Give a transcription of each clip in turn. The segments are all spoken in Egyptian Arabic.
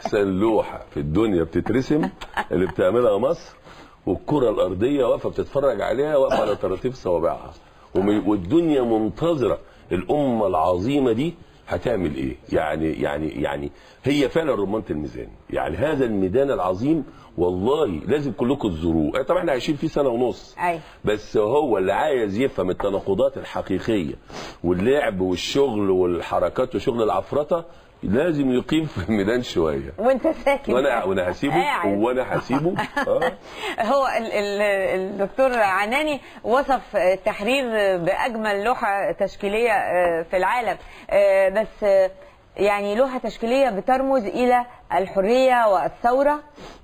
احسن لوحه في الدنيا بتترسم اللي بتعملها مصر والكره الارضيه واقفه بتتفرج عليها واقفه على طراطيف صوابعها وم- والدنيا منتظره الامه العظيمه دي هتعمل ايه يعني يعني يعني هي فعلا رمانه الميزان يعني هذا الميدان العظيم والله لازم كلكم تزوروه طبعا احنا عايشين فيه سنه ونص أيوة. بس هو اللي عايز يفهم التناقضات الحقيقيه واللعب والشغل والحركات وشغل العفرطه لازم يقيم في الميدان شويه وانت ساكت وانا وانا هسيبه قاعد. وانا هسيبه اه هو ال- ال- الدكتور عناني وصف التحرير باجمل لوحه تشكيليه آه، في العالم آه، بس آه، يعني لوحه تشكيليه بترمز الى الحريه والثوره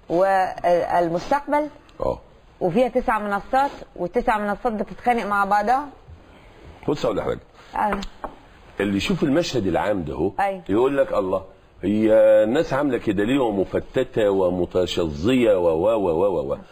والمستقبل اه وفيها تسع منصات والتسع منصات بتتخانق مع بعضها بص اقول لحضرتك آه، اللي يشوف المشهد العام ده هو أيوة. يقول لك الله هي الناس عامله كده ليه ومفتته ومتشظيه و و و و و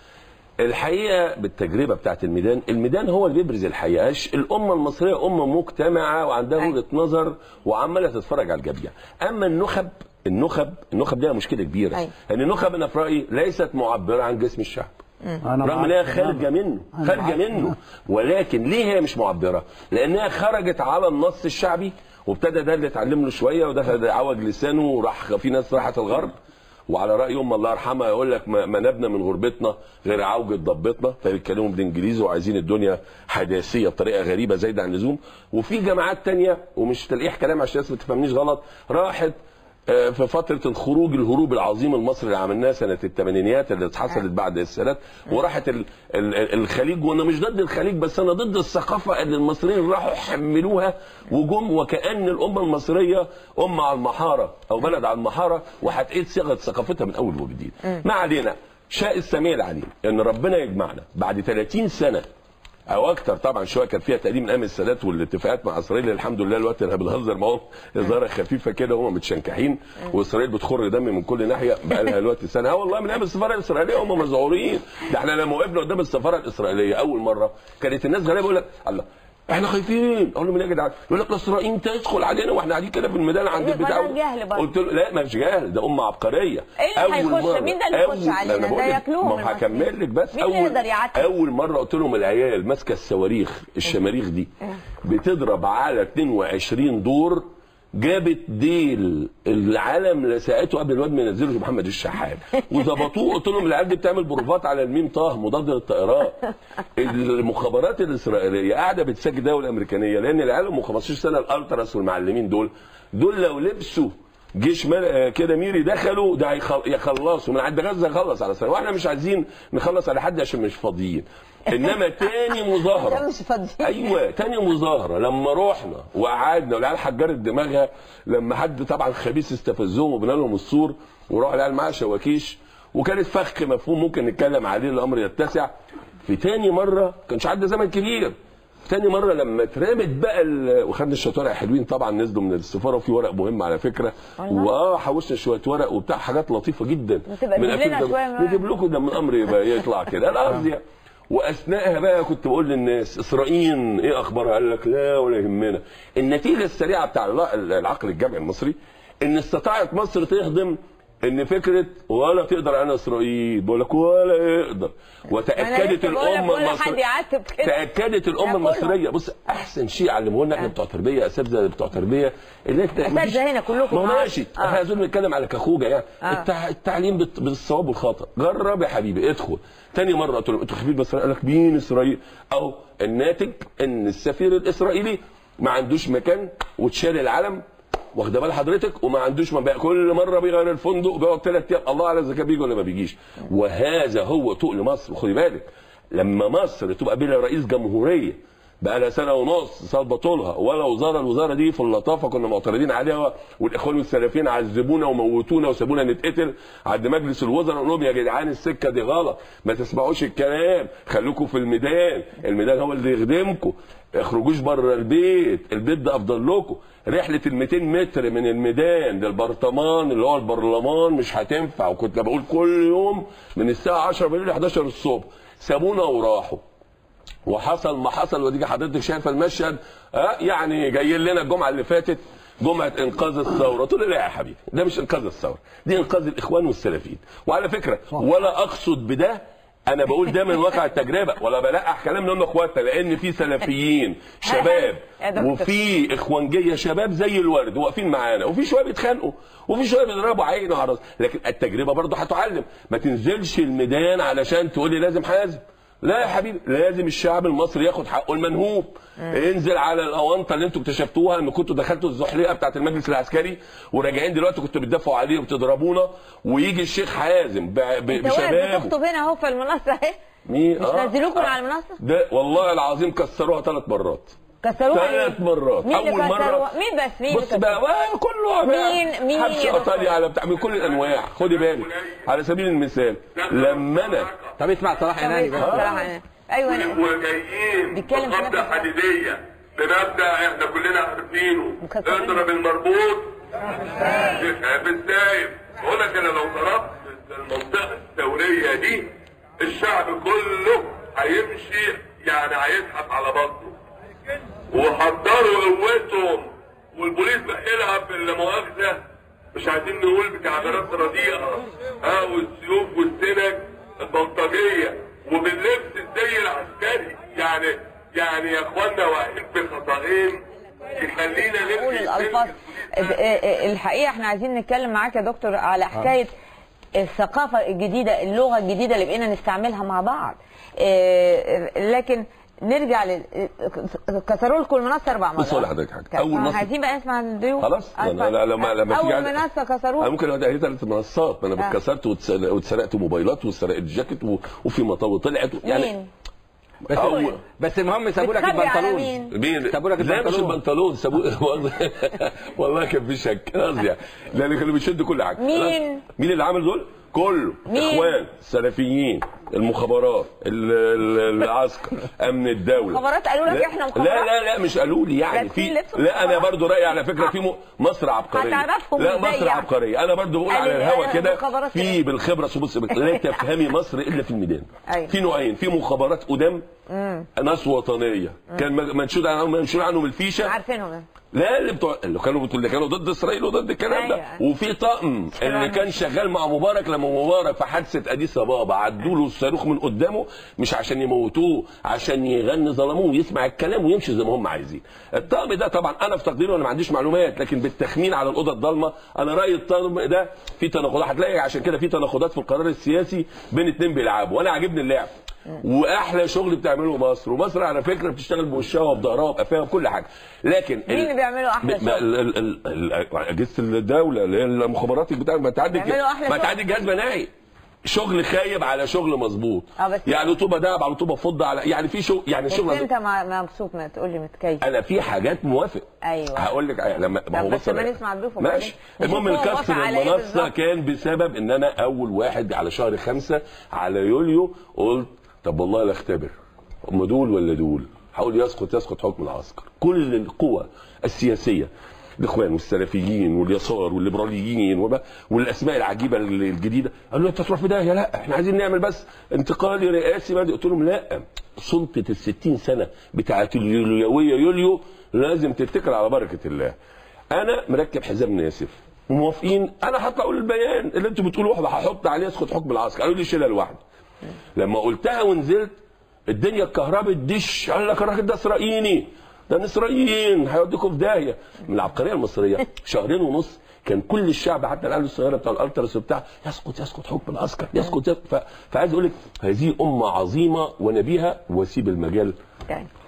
الحقيقه بالتجربه بتاعت الميدان الميدان هو اللي بيبرز الحقيقه الش- الامه المصريه امه مجتمعه وعندها أيوة. وجهه نظر وعماله تتفرج على الجميع اما النخب النخب النخب دي مشكله كبيره أيوة. ان النخب انا في رايي ليست معبره عن جسم الشعب أنا رغم معاك انها تماماً. خارجه منه أنا خارجه معاك منه ولكن ليه هي مش معبره؟ لانها خرجت على النص الشعبي وابتدى ده اللي اتعلم له شويه وده ده عوج لسانه وراح في ناس راحت الغرب وعلى راي ام الله يرحمها يقول لك ما ما نبنى من غربتنا غير عوجة ضبتنا فبيتكلموا بالانجليزي وعايزين الدنيا حداثيه بطريقه غريبه زايده عن اللزوم وفي جماعات تانية ومش تلقيح كلام عشان الناس ما تفهمنيش غلط راحت آه، في فترة الخروج الهروب العظيم المصري اللي عملناه سنة الثمانينيات اللي حصلت بعد السادات وراحت ال- ال- ال- الخليج وانا مش ضد الخليج بس انا ضد الثقافة اللي المصريين راحوا حملوها وجم وكأن الأمة المصرية أمة على المحارة أو بلد على المحارة وهتعيد صياغة ثقافتها من أول وجديد ما علينا شاء السميع العليم ان ربنا يجمعنا بعد 30 سنه او اكتر طبعا شويه كان فيها تقديم من ايام السادات والاتفاقات مع اسرائيل الحمد لله الوقت احنا بنهزر معاهم هزاره خفيفه كده هم متشنكحين واسرائيل بتخر دم من كل ناحيه بقى لها دلوقتي سنه اه والله من ايام السفاره الاسرائيليه هم مذعورين ده احنا لما وقفنا قدام السفاره الاسرائيليه اول مره كانت الناس غالبا يقول لك الله احنا خايفين اقول لهم ليه يا جدعان يقول لك اسرائيل تدخل علينا واحنا قاعدين كده في الميدان عند إيه، ما البتاع ده جهل برضه. قلت له لا مش جهل ده امه عبقريه إيه اللي أول هيخش؟ مرة- مين ده اللي يخش أول- ما علينا؟ أنا ده بقول لك، ياكلوهم ما المصريين. هكمل لك بس مين اللي اول يقدر يعتب؟ اول مره قلت لهم العيال ماسكه الصواريخ الشماريخ دي بتضرب على 22 دور جابت ديل العالم لساعته قبل الواد ما ينزله محمد الشحات وظبطوه قلت لهم العيال دي بتعمل بروفات على الميم طه مضاد للطائرات المخابرات الاسرائيليه قاعده بتسجل الدوله الامريكانيه لان العيال ام 15 سنه الالتراس والمعلمين دول دول لو لبسوا جيش مل... آه كده ميري دخلوا ده هيخل- يخلصوا من عند غزه يخلص على اسرائيل واحنا مش عايزين نخلص على حد عشان مش فاضيين انما تاني مظاهره ده مش فاضيين. ايوه تاني مظاهره لما رحنا وقعدنا والعيال حجرت دماغها لما حد طبعا خبيث استفزهم وبنى لهم السور وراح العيال معاها شواكيش وكانت فخ مفهوم ممكن نتكلم عليه الامر يتسع في تاني مره كانش عدى زمن كبير تاني مرة لما اترمت بقى ال... وخدنا شوية ورق حلوين طبعا نزلوا من السفارة وفي ورق مهم على فكرة والله؟ واه حوشنا شوية ورق وبتاع حاجات لطيفة جدا وتبقى تجيب لنا أكل ده- شوية من- نجيب لكم ده من الأمر يبقى يطلع كده أنا قصدي واثناءها بقى كنت بقول للناس اسرائيل ايه اخبارها؟ قال لك لا ولا يهمنا. النتيجه السريعه بتاع الع- العقل الجمعي المصري ان استطاعت مصر تهضم ان فكره ولا تقدر على اسرائيل بقول لك ولا يقدر وتاكدت لسه بقول لك الامه ولا حد المصريه يعتب كده. تاكدت الامه ياكلهم. المصريه بص احسن شيء علموه لنا احنا بتوع تربيه اساتذه بتوع تربيه اللي انت أساتذة مفيش- هنا كلكم ما هو معاك. ماشي آه. احنا عايزين نتكلم على كخوجه يعني آه. التع... التعليم بالت- بالصواب والخطا جرب يا حبيبي ادخل تاني مره قلت لهم انتوا خبير بس قال لك مين اسرائيل او الناتج ان السفير الاسرائيلي ما عندوش مكان وتشال العلم واخده بال حضرتك وما عندوش مبيع كل مره بيغير الفندق بيقعد ثلاث ايام الله على اذا كان بيجي ولا ما بيجيش وهذا هو تقل مصر خدي بالك لما مصر تبقى بلا رئيس جمهوريه بقى لها سنه ونص صلبه طولها ولا وزاره الوزاره دي في اللطافه كنا معترضين عليها والاخوان السلفيين عذبونا وموتونا وسابونا نتقتل عند مجلس الوزراء نقول لهم يا جدعان السكه دي غلط ما تسمعوش الكلام خليكم في الميدان الميدان هو اللي يخدمكم اخرجوش بره البيت البيت ده افضل لكم رحله ال 200 متر من الميدان للبرطمان اللي هو البرلمان مش هتنفع وكنت بقول كل يوم من الساعه 10 بالليل ل 11 الصبح سابونا وراحوا وحصل ما حصل وديك حضرتك شايفه المشهد اه يعني جايين لنا الجمعه اللي فاتت جمعه انقاذ الثوره قلت له لا يا حبيبي ده مش انقاذ الثوره دي انقاذ الاخوان والسلفيين وعلى فكره ولا اقصد بده انا بقول ده من واقع التجربه ولا بلقح كلام لهم اخواتنا لان في سلفيين شباب يا دكتور. وفي اخوانجيه شباب زي الورد واقفين معانا وفي شويه بيتخانقوا وفي شويه بيضربوا عين وعرض لكن التجربه برضه هتعلم ما تنزلش الميدان علشان تقول لي لازم حازم لا يا حبيبي لازم الشعب المصري ياخد حقه المنهوب انزل على الاونطه اللي انتوا اكتشفتوها ان كنتوا دخلتوا الزحليقه بتاعت المجلس العسكري وراجعين دلوقتي كنتوا بتدافعوا عليه وبتضربونا ويجي الشيخ حازم ب- ب- انت واقف بشبابه بتخطب هنا اهو في المنصه اهي مين مش نزلوكم على المنصه ده والله العظيم كسروها ثلاث مرات كسروها ثلاث ليه؟ مرات مين اللي اول مره كسروها؟ مين بس مين بص اللي بقى بقى كله بقى مين- مين حبس يا دكتور؟ ايطاليا على بتاع من كل الانواع خدي بالك على سبيل المثال لما انا طب اسمع صلاح طب عناني اسمع بقى صراحة أنا. ايوه أنا- وجايين بيتكلم في بقبضة نفس الوقت. حديدية بمبدأ احنا كلنا عارفينه مكسرين. اضرب المربوط في السايب بقول لك انا لو ضربت المنطقة الثورية دي الشعب كله هيمشي يعني هيزحف على بطنه وحضروا قوتهم والبوليس بقى في المؤاخذة مش عايزين نقول بتعبيرات رديئة ها والسيوف والسنج البلطجية وباللبس الزي العسكري يعني يعني يا اخوانا واقفين في خطأين يخلينا نقول نمشي الالفاظ سلك الحقيقه احنا عايزين نتكلم معاك يا دكتور على حكايه الثقافه الجديده اللغه الجديده اللي بقينا نستعملها مع بعض إيه، لكن نرجع لل كسروا لكم المنصه اربع مرات بص أقول لحضرتك حاجة. أول أول منصة- عايزين بقى نسمع الضيوف خلاص أسمع. أنا لا لما لما تيجي اول على- منصه انا كسروها ممكن اقعد اهي ثلاث منصات ما انا آه. اتكسرت واتسرق- واتسرقت موبايلات واتسرقت جاكيت و- وفي مطاوي طلعت يعني مين؟ بس أول- بس المهم سابوا لك بتخبي على البنطلون مين؟ مين سابوا لك لا مش البنطلون. البنطلون سابوه والله كان في شك قصدي يعني لان كانوا بيشدوا كل حاجه مين؟ مين اللي عمل دول؟ كله مين؟ اخوان سلفيين المخابرات ال- ال- العسكر امن الدوله مخابرات قالوا لك لا- إحنا مخابرات؟ لا لا لا مش قالوا لي يعني لابسين في لبس لا انا مخابرات؟ برضو رايي على فكره في م- مصر عبقريه هتعرفهم لا إزاي مصر يعني؟ عبقريه انا برضو بقول قال على لي الهوا أنا كده مخابرات في كده. بالخبره شو بص لا تفهمي مصر الا في الميدان أيوة. في نوعين في مخابرات قدام ناس وطنيه كان م- منشود عنهم منشور عنهم الفيشه عارفينهم لا اللي بتوع اللي كانوا اللي كانوا ضد اسرائيل وضد الكلام ده أيوة. وفي طقم اللي كان شغال مع مبارك لما مبارك في حادثه اديس ابابا عدوا له الصاروخ من قدامه مش عشان يموتوه عشان يغني ظلموه ويسمع الكلام ويمشي زي ما هم عايزين الطقم ده طبعا انا في تقديري وانا ما عنديش معلومات لكن بالتخمين على الاوضه الضلمه انا رايي الطقم ده في تناقضات هتلاقي عشان كده في تناقضات في القرار السياسي بين اتنين بيلعبوا وانا عاجبني اللعب واحلى شغل بتعمله مصر ومصر على فكره بتشتغل بوشها وبظهرها وبقفاها وكل حاجه لكن مين اللي بيعملوا أحلى ب- ما- شغل؟ ال- ال- ال- اجهزه الدوله اللي هي المخابرات بتاع ما تعدي بيعملوا أحلى ما شغل. تعدي جهاز مناعي شغل خايب على شغل مظبوط آه، بس- يعني طوبه دهب على طوبه فضه على يعني في شغل يعني بس شغل انت ما- مبسوط ما تقول لي متكيف انا في حاجات موافق أيوة. هقول لك لما ما طب هو بس بص ما أنا- نسمع الضيوف وبعدين ماشي نشوف المهم هو الكسر موافق على إيه المنصه بالظبط. كان بسبب ان انا اول واحد على شهر خمسة على يوليو قلت طب والله لا اختبر هم دول ولا دول هقول يسقط يسقط حكم العسكر كل القوى السياسيه الاخوان والسلفيين واليسار والليبراليين وب- والاسماء العجيبه الجديده قالوا انت تروح في داهيه لا احنا عايزين نعمل بس انتقالي رئاسي بدأ قلت لهم لا سلطه ال 60 سنه بتاعت اليوليويه يوليو لازم تتكل على بركه الله انا مركب حزام ناسف وموافقين انا هطلع اقول البيان اللي انتوا بتقولوه هحط عليه يسقط حكم العسكر قالوا لي شيلها لوحده لما قلتها ونزلت الدنيا اتكهربت دش قال لك الراجل ده اسرائيلي ده الاسرائيليين هيوديكم في داهيه من العبقريه المصريه شهرين ونص كان كل الشعب حتى العيال الصغيره بتاع الالترس وبتاع يسقط يسقط حكم العسكر يسقط, يسقط ف... فعايز اقول لك هذه امه عظيمه ونبيها واسيب المجال يعني